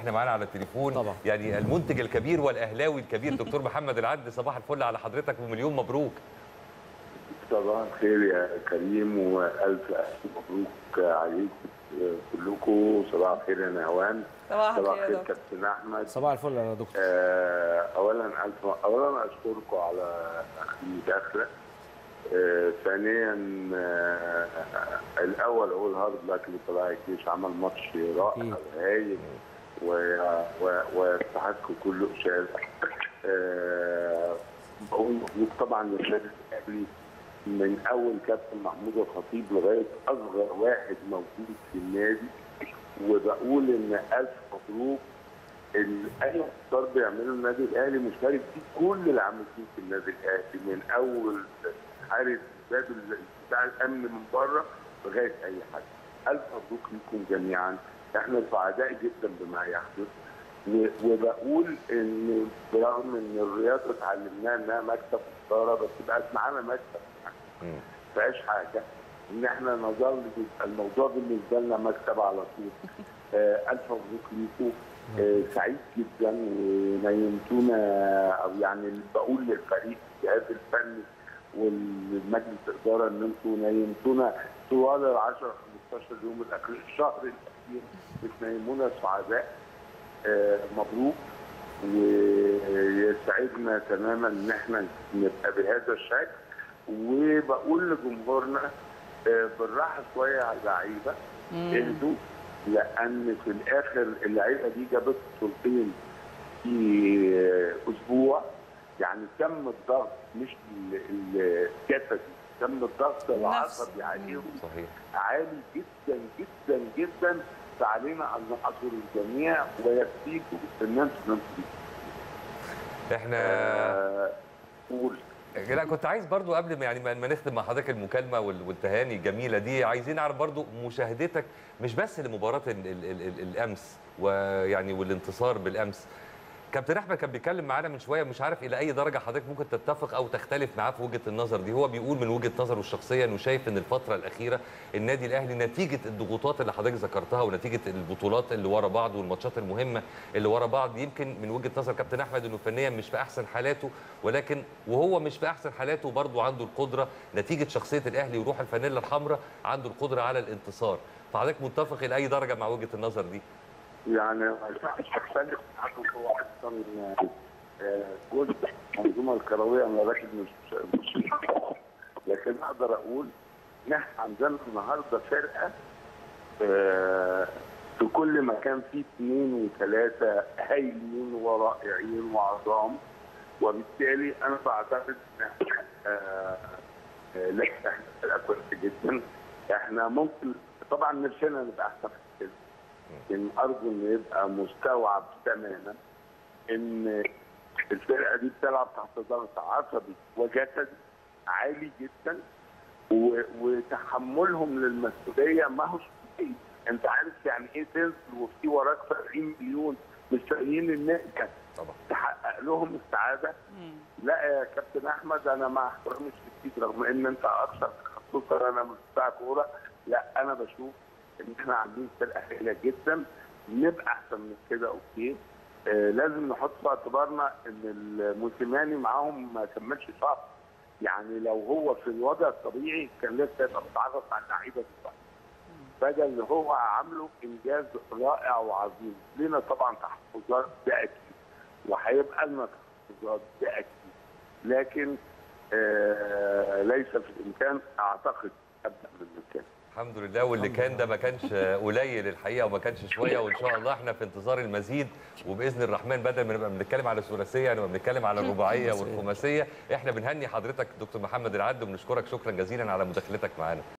احنا معانا على التليفون طبعا. يعني المنتج الكبير والاهلاوي الكبير دكتور محمد العد صباح الفل على حضرتك ومليون مبروك صباح الخير يا كريم والف الف مبروك عليكم كلكم صباح الخير يا نهوان صباح صباح الخير يا الخير دكتور كابتن احمد صباح الفل يا دكتور آه، اولا الف اولا اشكركم على المداخله آه، ثانيا آه، الاول اقول هارد لك لطلائع الجيش عمل ماتش رائع أكيد. وهايل و- و- ويستحق كل اشاده آه، بقول مبروك طبعا للنادي الاهلي من اول كابتن محمود الخطيب لغايه اصغر واحد موجود في النادي وبقول ان الف مبروك ال- اي اختيار بيعمله النادي الاهلي مشترك فيه كل العاملين في النادي الاهلي من اول حارس باب ال- بتاع الامن من بره لغايه اي حد. الف مبروك لكم جميعا احنا سعداء جدا بما يحدث و- وبقول ان برغم ان الرياضه اتعلمناها انها مكسب خساره بس بقت معانا مكسب مم. فيهاش حاجه ان احنا نظل يبقى الموضوع بالنسبه لنا مكسب على طول آه الف مبروك ليكم آه سعيد جدا ونيمتونا او يعني اللي بقول للفريق الجهاز الفني والمجلس الاداره ان انتوا نيمتونا طوال ال 10 15 يوم الاخير الشهر الاخير بتنيمونا سعداء آه مبروك ويسعدنا تماما ان احنا نبقى بهذا الشكل وبقول لجمهورنا آه، بالراحه شويه على اللعيبه اهدوا لان في الاخر اللعيبه دي جابت بطولتين في آه، اسبوع يعني كم الضغط مش ال- ال- الجسدي كم الضغط العصبي عليهم صحيح عالي جدا جدا جدا فعلينا ان نحضر الجميع ويكفيكم ان انتم تنفذوا. احنا آه، قول لا كنت عايز برضو قبل ما يعني ما ما نختم مع حضرتك المكالمه وال- والتهاني الجميله دي عايزين نعرف برضو مشاهدتك مش بس لمباراه ال ال ال ال الامس ويعني والانتصار بالامس كابتن احمد كان بيتكلم معانا من شويه مش عارف الى اي درجه حضرتك ممكن تتفق او تختلف معاه في وجهه النظر دي هو بيقول من وجهه نظره الشخصيه انه شايف ان الفتره الاخيره النادي الاهلي نتيجه الضغوطات اللي حضرتك ذكرتها ونتيجه البطولات اللي ورا بعض والماتشات المهمه اللي ورا بعض يمكن من وجهه نظر كابتن احمد انه فنيا مش في احسن حالاته ولكن وهو مش في احسن حالاته برضه عنده القدره نتيجه شخصيه الاهلي وروح الفانيلا الحمراء عنده القدره على الانتصار فحضرتك متفق الى اي درجه مع وجهه النظر دي يعني مش هختلف معاكم هو اصلا آه، جزء من المنظومه الكرويه انا راكب مش مش لكن اقدر اقول ان احنا عندنا النهارده فرقه آه، في كل مكان فيه اثنين وثلاثه هايلين ورائعين وعظام وبالتالي انا بعتقد ان احنا آه، آه، لا احنا فرقه كويسه جدا احنا ممكن طبعا نفسنا نبقى احسن من كده لكن ارجو ان يبقى مستوعب تماما ان الفرقه دي بتلعب تحت ضغط عصبي وجسدي عالي جدا و- وتحملهم للمسؤوليه ما هوش كتير. انت عارف يعني ايه تنزل وفي وراك 70 مليون مستنيين ان انت طبعا تحقق لهم السعاده لا يا كابتن احمد انا مع احترامي الشديد رغم ان انت اكثر تخصصا انا مش بتاع كوره لا انا بشوف ان احنا عاملين فرقه هائله جدا نبقى احسن من كده اوكي آه لازم نحط في اعتبارنا ان الموسيماني معاهم ما كملش شهر يعني لو هو في الوضع الطبيعي كان لسه يبقى متعرف على اللعيبه دلوقتي فده اللي هو عامله انجاز رائع وعظيم لنا طبعا تحفظات ده اكيد وهيبقى لنا تحفظات ده اكيد لكن آه ليس في الامكان اعتقد ابدا من المكان الحمد لله واللي كان ده ما كانش قليل الحقيقه وما كانش شويه وان شاء الله احنا في انتظار المزيد وباذن الرحمن بدل ما نبقى بنتكلم على الثلاثيه نبقى بنتكلم على الرباعيه والخماسيه احنا بنهني حضرتك دكتور محمد العد وبنشكرك شكرا جزيلا على مداخلتك معانا